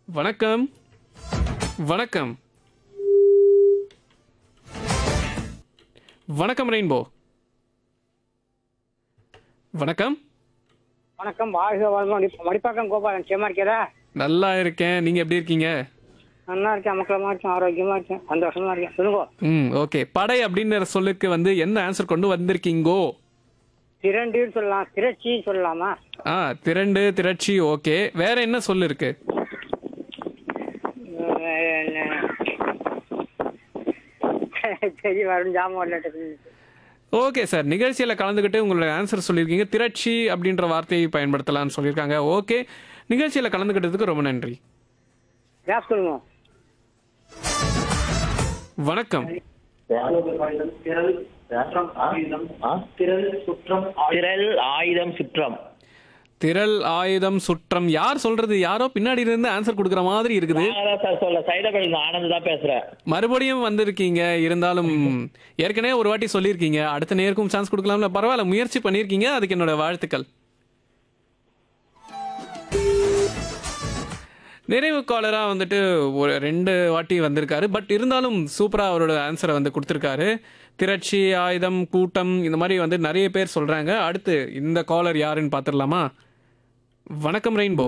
வணக்கம் வணக்கம் வணக்கம் ரெயின்போ வணக்கம் வணக்கம் வாழ்க வாழ்க மடிப்பாக்கம் கோபாலன் சேமா இருக்கிறதா நல்லா இருக்கேன் நீங்க எப்படி இருக்கீங்க நல்லா இருக்கேன் மக்களமா இருக்கேன் ஆரோக்கியமா இருக்கேன் சந்தோஷமா இருக்கேன் சொல்லுங்க ம் ஓகே படை அப்படின்ற சொல்லுக்கு வந்து என்ன ஆன்சர் கொண்டு வந்திருக்கீங்கோ திரண்டுன்னு சொல்லலாம் திரட்சி சொல்லலாமா ஆ திரண்டு திரட்சி ஓகே வேற என்ன சொல் இருக்கு வேற என்ன? சரி வரும் ஜாமான் விளையாட்டு ஓகே சார் நிகழ்ச்சியில் கலந்துக்கிட்டு உங்களோட ஆன்சர் சொல்லியிருக்கீங்க திரட்சி அப்படின்ற வார்த்தையை பயன்படுத்தலாம்னு சொல்லியிருக்காங்க ஓகே நிகழ்ச்சியில் கலந்துக்கிட்டதுக்கு ரொம்ப நன்றி கேப் சொல்லுங்க வணக்கம் திரள் ஆயுதம் சுற்றம் திரள் ஆயுதம் சுற்றம் யார் சொல்றது யாரோ பின்னாடி இருந்து ஆன்சர் கொடுக்குற மாதிரி இருக்குது நான் தான் சார் சொல்ல சைடபெல் ஆனந்த் தான் பேசுறேன் மறுபடியும் வந்திருக்கீங்க இருந்தாலும் ஏற்கனவே ஒரு வாட்டி சொல்லியிருக்கீங்க அடுத்த நேருக்கும் சான்ஸ் கொடுக்கலாம்ல பரவாயில்ல முயற்சி பண்ணியிருக்கீங்க அதுக்கு என்னோட வாழ்த்துக்கள் நிறைவு காலரா வந்துட்டு ஒரு ரெண்டு வாட்டி வந்திருக்காரு பட் இருந்தாலும் சூப்பரா அவரோட ஆன்சரை வந்து கொடுத்துருக்காரு திரட்சி ஆயுதம் கூட்டம் இந்த மாதிரி வந்து நிறைய பேர் சொல்றாங்க அடுத்து இந்த காலர் யாருன்னு பார்த்துடலாமா வணக்கம் ரெயின்போ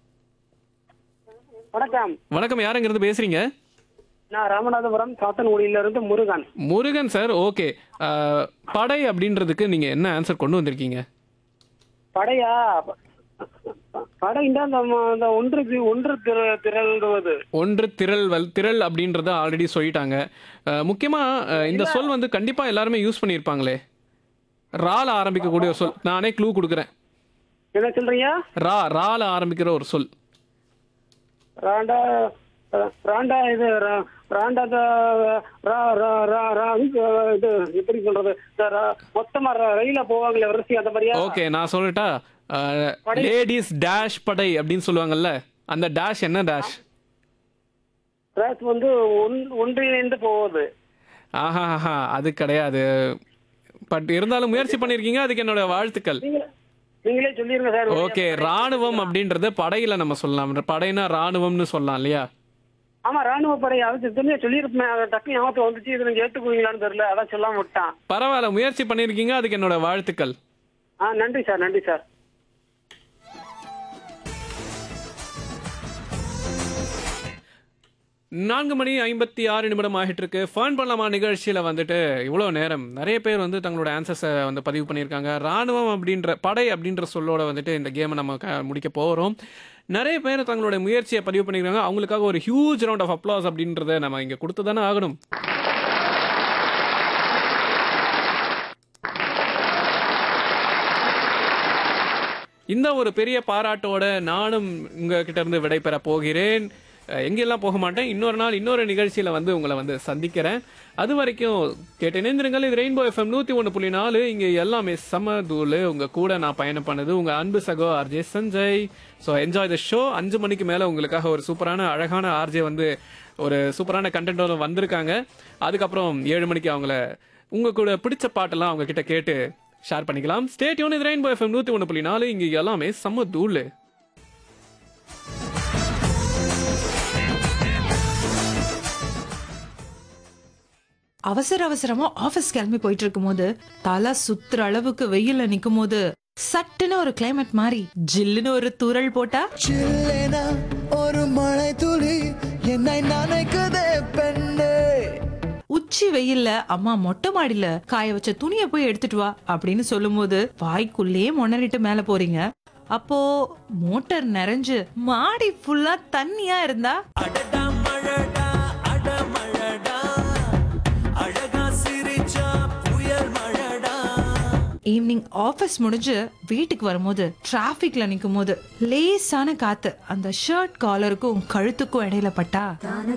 வணக்கம் வணக்கம் யாருங்கிறது பேசுறீங்க நான் ராமநாதபுரம் சாத்தன்குடியில இருந்து முருகன் முருகன் சார் ஓகே படை அப்படின்றதுக்கு நீங்க என்ன ஆன்சர் கொண்டு வந்திருக்கீங்க படையா படைண்டா அந்த ம- அந்த ஒன்றுக்கு ஒன்று திர திரள்வது ஒன்று திரள் வல் திரள் அப்படின்றத ஆல்ரெடி சொல்லிட்டாங்க அஹ், முக்கியமா அஹ், இந்த சொல் வந்து கண்டிப்பா எல்லாருமே யூஸ் பண்ணியிருப்பாங்களே ரால ஆரம்பிக்கக்கூடிய ஒரு சொல் நானே க்ளூ கொடுக்குறேன் என்ன சொல்றீங்க ரா ரால ஆரம்பிக்கிற ஒரு சொல் ராண்டா ராண்டா இது ரா- ராண்டா த- ரா- ரா- ரா- ரா- இது எப்படி சொல்றது இந்த ரா- மொத்தமா ர- ரயில போவாங்களே வரிசை அந்த மாதிரியா ஓகே நான் சொல்லட்டா லேடிஸ் டேஷ் படை அப்படின்னு சொல்லுவாங்கல்ல அந்த டேஷ் என்ன டேஷ் ரேஸ் வந்து ஒன்- ஒன்றிணைந்து போவது ஆஹா ஆஹா அது கிடையாது பட் இருந்தாலும் முயற்சி பண்ணியிருக்கீங்க அதுக்கு என்னோட வாழ்த்துக்கள் நீங்களே நீங்களே சொல்லிருங்க சார் ஓகே ராணுவம் அப்படின்றத படையில நம்ம சொல்லலாம் படைனா ராணுவம்னு சொல்லலாம் இல்லையா ஆமா ராணுவ படை அது துணியை சொல்லியிருப்பேன் அதை டக்கு ஞாபகத்துக்கு வந்துச்சு இது நீங்க ஏத்துக்குவீங்களான்னு தெரியல அதான் சொல்லாம விட்டான் பரவாயில்ல முயற்சி பண்ணியிருக்கீங்க அதுக்கு என்னோட வாழ்த்துக்கள் ஆ நன்றி சார் நன்றி சார் நான்கு மணி ஐம்பத்தி ஆறு நிமிடம் ஆகிட்டு இருக்கு ஃபன் பண்ணலாமா நிகழ்ச்சியில் வந்துட்டு இவ்வளோ நேரம் நிறைய பேர் வந்து தங்களோட ஆன்சர்ஸை வந்து பதிவு பண்ணியிருக்காங்க ராணுவம் அப்படின்ற படை அப்படின்ற சொல்லோட வந்துட்டு இந்த கேமை நம்ம க- முடிக்க போகிறோம் நிறைய பேர் தங்களோட முயற்சியை பதிவு பண்ணியிருக்காங்க அவங்களுக்காக ஒரு ஹியூஜ் ரவுண்ட் ஆஃப் அப்ளாஸ் அப்படின்றத நம்ம இங்கே கொடுத்து தானே ஆகணும் இந்த ஒரு பெரிய பாராட்டோட நானும் உங்ககிட்ட இருந்து விடைபெற போகிறேன் அஹ் எங்கெல்லாம் போக மாட்டேன் இன்னொரு நாள் இன்னொரு நிகழ்ச்சியில வந்து உங்களை வந்து சந்திக்கிறேன் அது வரைக்கும் கேட்டு இணைந்திருங்கள் இது ரெயின்போ எஃப்எம் நூத்தி ஒன்று புள்ளி நாலு இங்க எல்லாமே சம தூள் உங்க கூட நான் பயணம் பண்ணது உங்க அன்பு சகோ RJ Sanjay so enjoy the show அஞ்சு மணிக்கு மேல உங்களுக்காக ஒரு சூப்பரான அழகான ஆர்ஜே வந்து ஒரு சூப்பரான கண்டென்ட்டோட வந்திருக்காங்க அதுக்கப்புறம் ஏழு மணிக்கு அவங்கள உங்க கூட பிடிச்ச பாட்டெல்லாம் அவங்க கிட்ட கேட்டு ஷேர் பண்ணிக்கலாம் ஸ்டேட்யூன் இது ரெயின்போ எஃப்எம் நூத்தி ஒன்று புள்ளி நாலு இங்க எல்லாமே செம்ம தூள் அவசர அவசரமா ஆபீஸ் கிளம்பி போயிட்டு இருக்கும்போது தலை சுத்துற அளவுக்கு வெயில்ல நிக்கும் போது சட்டுன்னு ஒரு கிளைமேட் மாறி ஜில்லுன்னு ஒரு தூறல் போட்டா சில்லேனா ஒரு மழை துளி என்னை நினைக்குதே பெண்ணே உச்சி வெயில்ல அம்மா மொட்டை மாடியில காய வச்ச துணியை போய் எடுத்துட்டு வா அப்படின்னு சொல்லும்போது வாய்க்குள்ளேயே மொணறிட்டு மேல போறீங்க அப்போ மோட்டார் நிறைஞ்சு மாடி ஃபுல்லா தண்ணியா இருந்தா அடடா மழடா அட மழடா அழகா சிரிச்சா புயல் மழடா ஈவினிங் ஆபீஸ் முடிஞ்சு வீட்டுக்கு வரும்போது டிராஃபிக்ல நிக்கும் போது லேசான காத்து அந்த ஷர்ட் காலருக்கும் கழுத்துக்கும் இடையில பட்டா